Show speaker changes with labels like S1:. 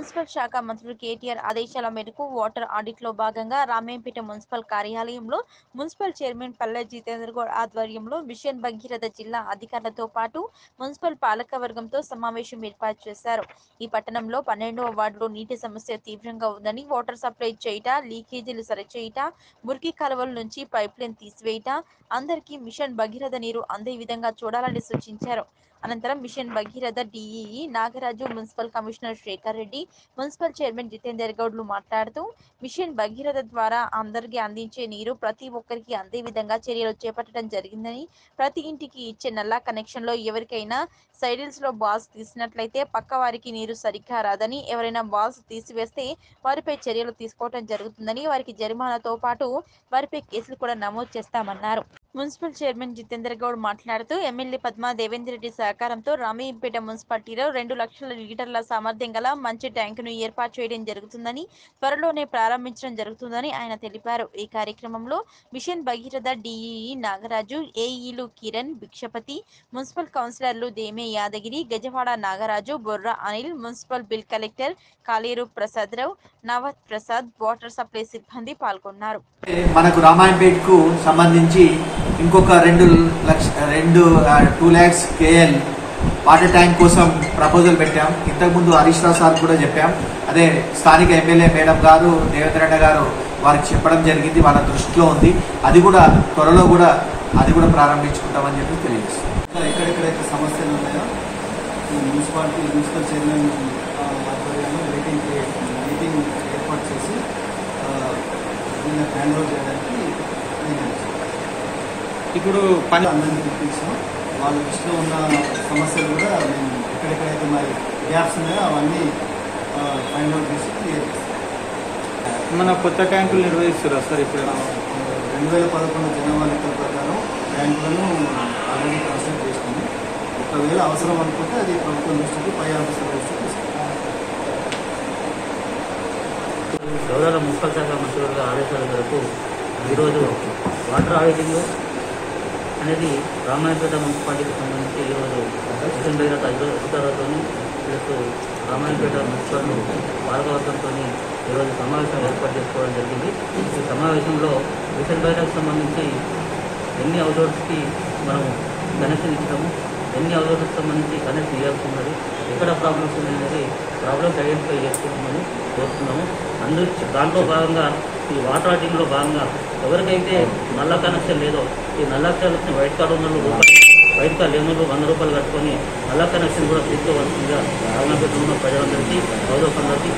S1: Municipal శాఖ మంత్రులు కేటీఆర్ ఆదేశాల మేరకు వాటర్ ఆడిట్ లో భాగంగా రామేంపేట మున్సిపల్ కార్యాలయంలో మున్సిపల్ చైర్మన్ పల్లె జితేందర్ గౌడ్ ఆధ్వర్యంలో మిషన్ భగీరథ జిల్లా అధికారులతో పాటు మున్సిపల్ పాలక వర్గంతో సమావేశం ఏర్పాటు చేశారు ఈ పట్టణంలో పన్నెండవ వార్డులో నీటి సమస్య తీవ్రంగా ఉందని వాటర్ సప్లై చేయుట లీకేజీలు సరిచేయుట మురికి కాలువల నుంచి పైప్ లైన్ తీసివేయుట అందరికీ మిషన్ భగీరథ నీరు అందే విధంగా చూడాలని సూచించారు అనంతరం mission Bhagiratha DEE Nagaraju municipal commissioner Shekar Reddy municipal chairman Jitender గౌడ్లు మాట్లాడుతూ మిషన్ భగీరథ ద్వారా అందరికీ అందించే నీరు ప్రతి ఒక్కరికి అందే విధంగా చర్యలు చేపట్టడం జరిగిందని ప్రతి ఇంటికి ఇచ్చే నల్లా కనెక్షన్ లో ఎవరికైనా సైడిల్స్ లో బాల్స్ తీసినట్లయితే పక్క వారికి నీరు సరిగ్గా రాదని ఎవరైనా బాల్స్ తీసివేస్తే వారిపై చర్యలు తీసుకోవడం జరుగుతుందని వారికి జరిమానాతో పాటు వారిపై కేసులు కూడా నమోదు చేస్తామన్నారు మున్సిపల్ చైర్మన్ జితేందర్ గౌడ్ మాట్లాడుతూ ఎమ్మెల్యే పద్మా దేవేందర్ రెడ్డి సహకారంతో రామయ్యంపేట మున్సిపాలిటీలో రెండు లక్షల లీటర్ల సామర్థ్యం గల మంచి ట్యాంకును ఏర్పాటు చేయడం జరుగుతుందని త్వరలోనే ప్రారంభించడం జరుగుతుందని ఆయన తెలిపారు ఈ కార్యక్రమంలో మిషన్ భగీరథ డిఈఈ నాగరాజు ఏఈలు కిరణ్ భిక్షపతి మున్సిపల్ కౌన్సిలర్లు Deme Yadagiri Gajawada Nagaraju Borra Anil municipal bill collector Kaleru Prasad Rao Navath Prasad water supply సిబ్బంది పాల్గొన్నారు
S2: మనకు రామాయంపేట్కు సంబంధించి ఇంకొక రెండు లక్ష రెండు two lakhs KL water tank కోసం ప్రపోజల్ పెట్టాం ఇంతకుముందు హరీష్ రావు సార్ కూడా చెప్పాం అదే స్థానిక ఎమ్మెల్యే మేడం గారు దేవేంద్రన్న గారు వారికి చెప్పడం జరిగింది వాళ్ళ దృష్టిలో ఉంది అది కూడా త్వరలో కూడా అది కూడా ప్రారంభించుకుంటామని చెప్పి తెలియజేస్తాం
S3: ఇంకా ఎక్కడెక్కడైతే సమస్యలు ఉన్నాయో ఈ మున్సిపాలిటీ మున్సిపల్ చైర్మన్ ఆ, ఆధ్వర్యంలో మీటింగ్ మీటింగ్ ఏర్పాటు చేసి ఆ, దీన్ని హ్యాండ్ ఓవర్ చేయడానికి నిర్ణయించాం.
S4: ఇప్పుడు పని
S3: అందరినీ పిలిపించాం వాళ్ళ దృష్టిలో ఉన్న సమస్యలు కూడా మేము ఎక్కడెక్కడైతే మరి గ్యాప్స్ ఉన్నాయో అవన్నీ ఫైండ్ అవుట్ చేసి క్లియర్ చేస్తాం
S4: మన కొత్త ట్యాంకులు నిర్వహిస్తురా సార్ ఇప్పుడు
S3: రెండు వేల పదకొండు జనాభా లెక్కల ప్రకారం బ్యాంకులను ఆల్రెడీ కన్స్ట్రక్ట్ చేసినాము ఒకవేళ అవసరం అనుకుంటే అది ప్రభుత్వం దృష్టికి పై ఆఫీసర్ దృష్టికి తీసుకుంటాం
S5: గౌరవ మున్సిపల్ శాఖ మంత్రుల ఆదేశాల మేరకు ఈరోజు వాటర్ ఆడిటింగ్ అనేది రామాయణపేట మున్సిపాలిటీకి సంబంధించి ఈరోజు మిషన్ భగీరథ అధికారులతో ప్లస్ రామాయణపేట మున్సిపల్ పాలకవర్గంతో ఈరోజు సమావేశం ఏర్పాటు చేసుకోవడం జరిగింది ఈ సమావేశంలో మిషన్ భగీరథకు సంబంధించి ఎన్ని అవుట్డోర్స్కి మనం కనెక్షన్ ఇచ్చాము ఎన్ని అవుట్డోర్స్కి సంబంధించి కనెక్షన్ ఇవ్వాల్సి ఉన్నది ఎక్కడ ప్రాబ్లమ్స్ ఉన్నాయనేది ప్రాబ్లమ్స్ ఐడెంటిఫై చేసుకుంటామని కోరుతున్నాము అందరూ దాంట్లో భాగంగా ఈ వాటర్ ఆటింగ్లో భాగంగా ఎవరికైతే నల్ల కనెక్షన్ లేదో ఈ నల్ల కనెక్షన్ వైట్ కార్డు ఉన్న వాళ్ళు రూపాయలు వైట్ కార్డు లేని వాళ్ళు వంద రూపాయలు కట్టుకొని నల్ల కనెక్షన్ కూడా తీసుకోవాల్సిందిగా రామపేట ఉన్న ప్రజలందరికీ గౌరవ అందరికీ